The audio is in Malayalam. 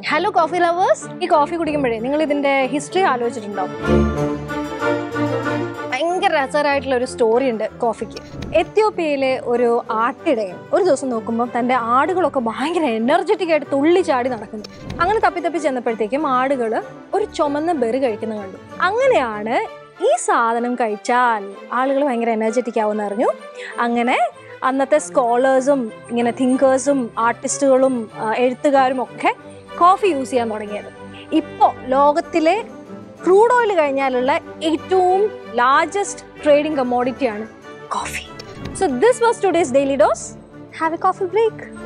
ഹലോ കോഫി ലവേഴ്സ് ഈ കോഫി കുടിക്കുമ്പോഴേ നിങ്ങൾ ഇതിന്റെ ഹിസ്റ്ററി ആലോചിച്ചിട്ടുണ്ടോ ഭയങ്കര രസകരമായിട്ടുള്ള ഒരു സ്റ്റോറി ഉണ്ട് കോഫിക്ക് എത്യോപ്യയിലെ ഒരു ആട്ടിടയൻ ഒരു ദിവസം നോക്കുമ്പോൾ തൻ്റെ ആടുകളൊക്കെ ഭയങ്കര എനർജറ്റിക് ആയിട്ട് തുള്ളി ചാടി നടക്കുന്നു അങ്ങനെ തപ്പി തപ്പി ചെന്നപ്പോഴത്തേക്കും ആടുകൾ ഒരു ചുമന്ന ബെറി കഴിക്കുന്നത് കണ്ടു അങ്ങനെയാണ് ഈ സാധനം കഴിച്ചാൽ ആളുകൾ ഭയങ്കര എനർജറ്റിക് ആവുമെന്ന് അറിഞ്ഞു അങ്ങനെ അന്നത്തെ സ്കോളേഴ്സും ഇങ്ങനെ തിങ്കേഴ്സും ആർട്ടിസ്റ്റുകളും ആ, എഴുത്തുകാരും ഒക്കെ കോഫി യൂസ് ചെയ്യാൻ തുടങ്ങിയത് ഇപ്പോൾ ലോകത്തിലെ ക്രൂഡ് ഓയിൽ കഴിഞ്ഞാലുള്ള ഏറ്റവും ലാർജസ്റ്റ് ട്രേഡിംഗ് കമ്മോഡിറ്റിയാണ് coffee so this was today's daily dose have a coffee break